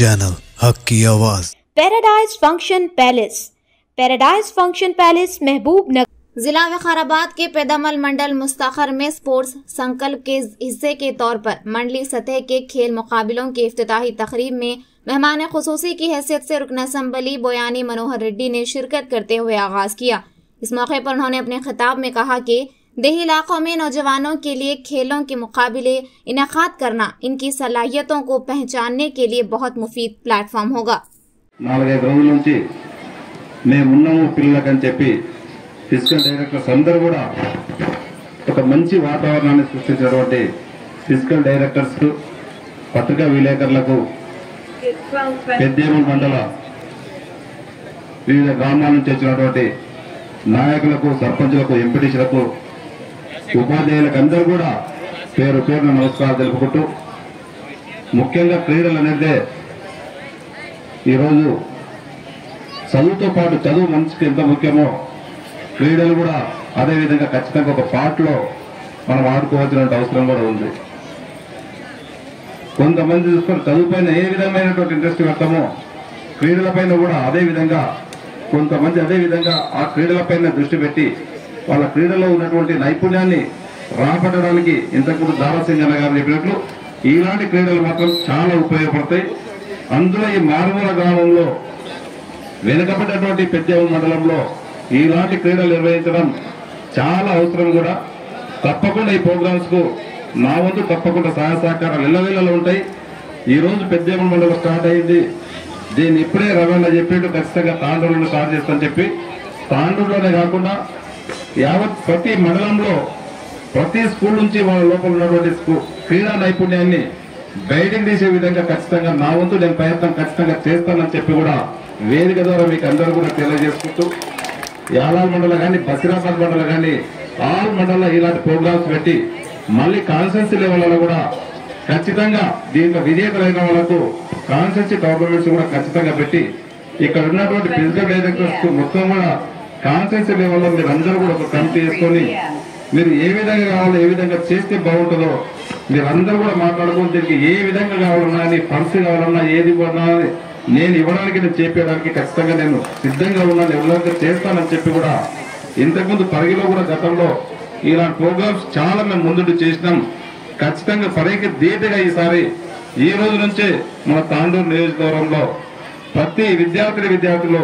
channel हक की आवाज paradise function palace paradise function palace Mahbubnagar जिला विकाराबाद के पैदामल मंडल मुस्ताखर में स्पोर्ट्स संकल्प के हिस्से के तौर पर मंडली सतह के खेल मुकाबलों की इफ्ताही तकरीब में मेहमान खसूसी की हैसियत से रुकन असम्बली बोयानी मनोहर रेड्डी ने शिरकत करते हुए आगाज किया इस मौके पर उन्होंने अपने खिताब में कहा कि देही इलाकों में नौजवानों के लिए खेलों के मुकाबले इनका करना इनकी सलाहियतों को पहचानने के लिए बहुत मुफीद प्लेटफॉर्म होगा నాలుగైదు రోజుల నుంచి మేము ఉన్నాము పిల్లలకని చెప్పి ఫిజికల్ డైరెక్టర్స్ అందరూ కూడా ఒక మంచి వాతావరణాన్ని సృష్టించినటువంటి ఫిజికల్ డైరెక్టర్స్ పత్రికా విలేకరులకు పెద్దేముల మండల వివిధ గ్రామాల నుంచి వచ్చినటువంటి నాయకులకు సర్పంచులకు ఎంపీటీసీలకు ఉపాధ్యాయులకు అందరూ కూడా పేరు పేరున నమస్కారాలు తెలుపుకుంటూ ముఖ్యంగా క్రీడలు అనేదే ఈరోజు చదువుతో పాటు చదువు మనిషికి ఎంత ముఖ్యమో క్రీడలు కూడా అదే విధంగా ఖచ్చితంగా ఒక పాటలో మనం ఆడుకోవాల్సిన అవసరం కూడా ఉంది కొంతమంది చూసుకొని చదువు పైన ఏ విధమైనటువంటి ఇంట్రెస్ట్ పెడతామో క్రీడలపైన కూడా అదే విధంగా కొంతమంది అదే విధంగా ఆ క్రీడలపైన దృష్టి పెట్టి వాళ్ళ క్రీడలో ఉన్నటువంటి నైపుణ్యాన్ని రాబట్టడానికి ఇంతకుముందు దారాసింగన్న గారు చెప్పినట్లు ఇలాంటి క్రీడలు మాత్రం చాలా ఉపయోగపడతాయి అందులో ఈ మారుమూల గ్రామంలో వెనుకబడ్డటువంటి పెద్ద మండలంలో ఇలాంటి క్రీడలు నిర్వహించడం చాలా అవసరం కూడా తప్పకుండా ఈ ప్రోగ్రామ్స్ కు నా వంతు తప్పకుండా సహాయ సహకారాలు ఇళ్ళవేళలో ఉంటాయి ఈ రోజు పెద్ద మండలం స్టార్ట్ అయింది దీన్ని ఇప్పుడే రవాణా చెప్పేట్టు ఖచ్చితంగా తాండూరులో స్టార్ట్ చేస్తానని చెప్పి తాండూరులోనే కాకుండా యావత్ ప్రతి మండలంలో ప్రతి స్కూల్ నుంచి వాళ్ళ లోపల ఉన్నటువంటి స్కూ- క్రీడా నైపుణ్యాన్ని గైడింగ్ చేసే విధంగా ఖచ్చితంగా నా వంతు నేను ప్రయత్నం ఖచ్చితంగా చేస్తానని చెప్పి కూడా వేదిక ద్వారా మీకు అందరూ కూడా తెలియజేసుకుంటూ యాలాల్ మండలం కానీ బసిరాబాద్ మండలం కానీ ఆల్ మండలం ఇలాంటి ప్రోగ్రామ్స్ పెట్టి మళ్ళీ కాన్స్టెన్సీ లెవెల్లో కూడా ఖచ్చితంగా దీంట్లో విజేతలైన వాళ్ళకు కాన్స్టెన్సీ గవర్నమెంట్స్ కూడా ఖచ్చితంగా పెట్టి ఇక్కడ ఉన్నటువంటి ఫిజికల్ డైరెక్టర్స్ మొత్తం కూడా కాన్స్టెన్సీ లెవెల్లో మీరు అందరూ కూడా ఒక కమిటీ చేసుకొని మీరు ఏ విధంగా కావాలో ఏ విధంగా చేస్తే బాగుంటుందో మీరు అందరూ కూడా మాట్లాడుకుని దీనికి ఏ విధంగా కావాలన్నా నీ ఫండ్స్ కావాలన్నా ఏది ఇవ్వాలన్నా నేను ఇవ్వడానికి నేను చేపించడానికి ఖచ్చితంగా నేను సిద్ధంగా ఉన్నాను ఎవరిగా చేస్తానని చెప్పి కూడా ఇంతకుముందు పరిగిలో కూడా గతంలో ఇలాంటి ప్రోగ్రామ్స్ చాలా మేము ముందుండి చేసినాం ఖచ్చితంగా పరికి ధీటుగా ఈసారి ఈ రోజు నుంచే మన తాండూరు నియోజకవర్గంలో ప్రతి విద్యార్థి విద్యార్థులు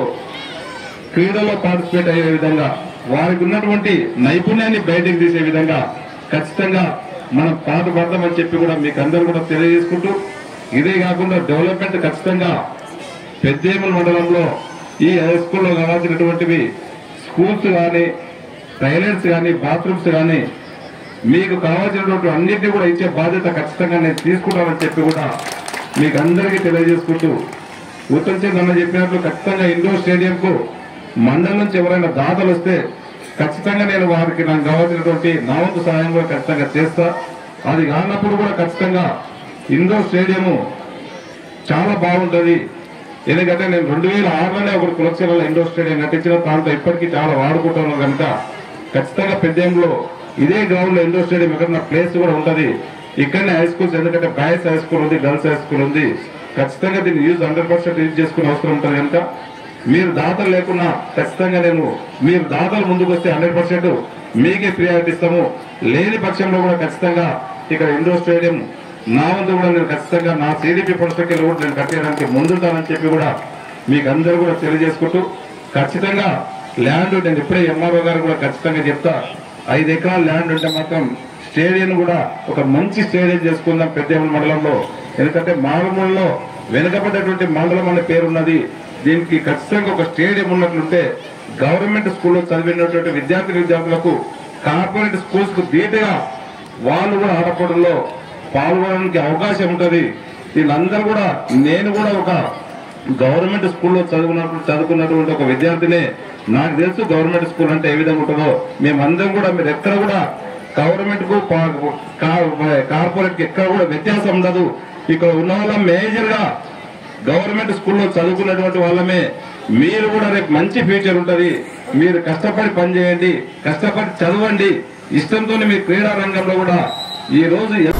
క్రీడలో పార్టిసిపేట్ అయ్యే విధంగా వారికి ఉన్నటువంటి నైపుణ్యాన్ని బయటకు తీసే విధంగా ఖచ్చితంగా మనం పాటుపడతామని చెప్పి కూడా మీకు అందరూ కూడా తెలియజేసుకుంటూ ఇదే కాకుండా డెవలప్మెంట్ ఖచ్చితంగా పెద్దేముల మండలంలో ఈ హై స్కూల్లో కావాల్సినటువంటివి స్కూల్స్ కానీ టాయిలెట్స్ కానీ బాత్రూమ్స్ కానీ మీకు కావాల్సినటువంటి అన్నింటినీ కూడా ఇచ్చే బాధ్యత ఖచ్చితంగా నేను తీసుకుంటానని చెప్పి కూడా మీకు అందరికీ తెలియజేసుకుంటూ ఉత్తమ్ చంద్ అన్న చెప్పినట్లు ఖచ్చితంగా ఇండోర్ స్టేడియం కు మండలం నుంచి ఎవరైనా దాతలు వస్తే ఖచ్చితంగా నేను వారికి నాకు కావాల్సినటువంటి నా వంతు సహాయం కూడా ఖచ్చితంగా చేస్తా అది కానప్పుడు కూడా ఖచ్చితంగా ఇండోర్ స్టేడియము చాలా బాగుంటది ఎందుకంటే నేను రెండు వేల ఆరులోనే ఒకటి కులక్షేత్రంలో ఇండోర్ స్టేడియం కట్టించిన దాంట్లో ఇప్పటికీ చాలా వాడుకుంటున్నాను కనుక ఖచ్చితంగా పెద్దేంలో ఇదే గ్రౌండ్ లో ఇండోర్ స్టేడియం ఎక్కడన్నా ప్లేస్ కూడా ఉంటది ఇక్కడనే హై స్కూల్స్ ఎందుకంటే బాయ్స్ హై స్కూల్ ఉంది గర్ల్స్ హై స్కూల్ ఉంది ఖచ్చితంగా దీన్ని యూజ్ హండ్రెడ్ పర్సెంట్ యూజ్ చేసుకునే అవసరం ఉంటుంది కనుక మీరు దాతలు లేకున్నా ఖచ్చితంగా నేను మీరు దాతలు ముందుకు వస్తే హండ్రెడ్ పర్సెంట్ మీకే ప్రియారిటీ ఇస్తాము లేని పక్షంలో కూడా ఖచ్చితంగా ఇక్కడ ఇండోర్ స్టేడియం నా వంతు కూడా నేను ఖచ్చితంగా నా సిడిపి పరిస్థితి కూడా నేను కట్టేయడానికి ముందుంటానని చెప్పి కూడా మీకు అందరూ కూడా తెలియజేసుకుంటూ ఖచ్చితంగా ల్యాండ్ నేను ఇప్పుడే ఎంఆర్ఓ గారు కూడా ఖచ్చితంగా చెప్తా ఐదు ఎకరాల ల్యాండ్ ఉంటే మాత్రం స్టేడియం కూడా ఒక మంచి స్టేడియం చేసుకుందాం పెద్దేముల మండలంలో ఎందుకంటే మారుమూలలో వెనుకబడ్డటువంటి మండలం అనే పేరున్నది దీనికి ఖచ్చితంగా ఒక స్టేడియం ఉన్నట్లుంటే గవర్నమెంట్ స్కూల్లో చదివినటువంటి విద్యార్థి విద్యార్థులకు కార్పొరేట్ స్కూల్స్ కు ధీటుగా వాళ్ళు కూడా ఆడపడంలో పాల్గొనడానికి అవకాశం ఉంటది వీళ్ళందరూ కూడా నేను కూడా ఒక గవర్నమెంట్ స్కూల్లో చదువుకున్నప్పుడు చదువుకున్నటువంటి ఒక విద్యార్థినే నాకు తెలుసు గవర్నమెంట్ స్కూల్ అంటే ఏ విధంగా ఉంటుందో మేమందరం కూడా మీరు ఎక్కడ కూడా గవర్నమెంట్ కు కార్పొరేట్ కి ఎక్కడ కూడా వ్యత్యాసం ఉండదు ఇక్కడ ఉన్న వాళ్ళ మేజర్ గా గవర్నమెంట్ స్కూల్లో చదువుకున్నటువంటి వాళ్ళమే మీరు కూడా రేపు మంచి ఫ్యూచర్ ఉంటది మీరు కష్టపడి పనిచేయండి కష్టపడి చదవండి ఇష్టంతో మీ క్రీడా రంగంలో కూడా ఈ రోజు